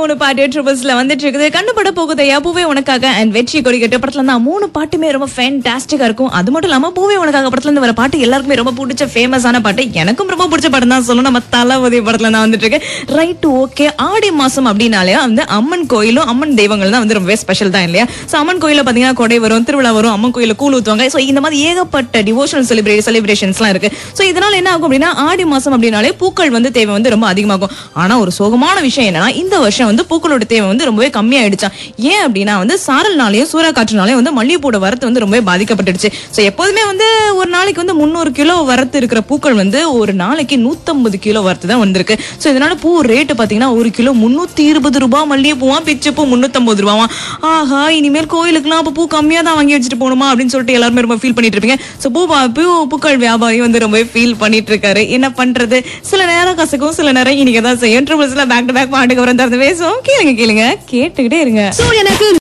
மூணு பாட்டு ட்ரிபிள்ஸ்ல வந்துட்டு இருக்குது கண்டுபட போகுதையா பூவே உனக்காக அண்ட் வெற்றி கொடிக்கட்டு படத்துல இருந்தா மூணு பாட்டுமே ரொம்ப ஃபேன்டாஸ்டிக்கா இருக்கும் அது மட்டும் இல்லாம பூவே உனக்காக படத்துல இருந்து வர பாட்டு எல்லாருக்குமே ரொம்ப பிடிச்ச ஃபேமஸான பாட்டு எனக்கும் ரொம்ப பிடிச்ச படம் தான் சொல்லணும் நம்ம தளபதி படத்துல நான் வந்துட்டு இருக்கேன் ரைட் ஓகே ஆடி மாசம் அப்படின்னாலே வந்து அம்மன் கோயிலும் அம்மன் தெய்வங்கள் தான் வந்து ரொம்பவே ஸ்பெஷல் தான் இல்லையா சோ அம்மன் கோயில பாத்தீங்கன்னா கொடை வரும் திருவிழா வரும் அம்மன் கோயில கூழ் ஊத்துவாங்க சோ இந்த மாதிரி ஏகப்பட்ட டிவோஷனல் செலிப்ரே செலிப்ரேஷன்ஸ்லாம் இருக்கு சோ இதனால என்ன ஆகும் அப்படின்னா ஆடி மாசம் அப்படின்னாலே பூக்கள் வந்து தேவை வந்து ரொம்ப அதிகமாகும் ஆனா ஒரு சோகமான விஷயம் என்னன்னா இந்த வருஷம் வந்து பூக்களோட தேவை வந்து ரொம்பவே கம்மியாயிடுச்சான் ஏன் அப்படின்னா வந்து சாரல்னாலையும் சூறாக்காற்றுனாலையும் வந்து மல்லிகைப்பூட வரத்து வந்து ரொம்பவே பாதிக்கப்பட்டுடுச்சு சோ எப்போதுமே வந்து ஒரு நாளைக்கு வந்து முந்நூறு கிலோ வரத்து இருக்கிற பூக்கள் வந்து ஒரு நாளைக்கு நூத்தம்பது கிலோ வரத்து தான் வந்திருக்கு சோ இதனால பூ ரேட்டு பாத்தீங்கன்னா ஒரு கிலோ முன்னூத்தி இருபது ரூபாய் மல்லிகை பூவா பிச்சு பூ முன்னூத்தம்பது ரூபாவா ஆஹா இனிமேல் கோயிலுக்குலாம் அப்ப பூ கம்மியா தான் வாங்கி வச்சுட்டு போகணுமா அப்படின்னு சொல்லிட்டு எல்லாருமே ரொம்ப ஃபீல் பண்ணிட்டு இருப்பீங்க சோ பூ பா- பூ பூக்கள் வியாபாரி வந்து ரொம்பவே ஃபீல் பண்ணிட்டு இருக்காரு என்ன பண்றது சில நேரம் கசக்கும் சில நேரம் இன்னைக்கு தான் செய்யும் ட்ரிபிள்ஸ்ல பேக் டு பேக் பாட்டுக்கு அப்புறம் திறந்து பேசுவோம் கேளுங்க கேளுங்க கேட்டுக்கிட்டே இருங்க சூரியனுக்கு